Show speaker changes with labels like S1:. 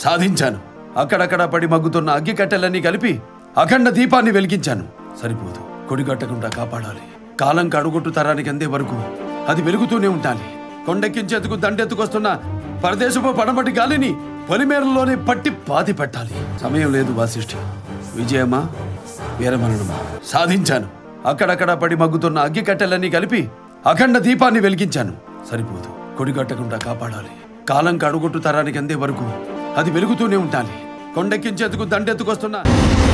S1: సాధించాను అక్కడక్కడ పడి మగ్గుతున్న అగ్గి కట్టెలన్నీ కలిపి అఖండ దీపాన్ని వెలిగించాను సరిపోదు కొడి కట్టకుండా కాపాడాలి కాలం కడుగొట్టు తరానికి అందే వరకు అది వెలుగుతూనే ఉండాలి కొండెక్కించేందుకు దండెత్తుకొస్తున్న పరదేశపు పడమటి గాలిని పొలిమేరలోనే పట్టి పాతి పెట్టాలి సమయం లేదు వాసిష్ఠి విజయమా వీరమరణమా సాధించాను అక్కడక్కడ పడి మగ్గుతున్న అగ్గి కట్టెలన్నీ కలిపి అఖండ దీపాన్ని వెలిగించాను సరిపోదు కొడి కట్టకుండా కాపాడాలి కాలం కడుగొట్టు తరానికి అందే వరకు అది వెలుగుతూనే ఉండాలి కొండెక్కించేందుకు దండెత్తుకొస్తున్న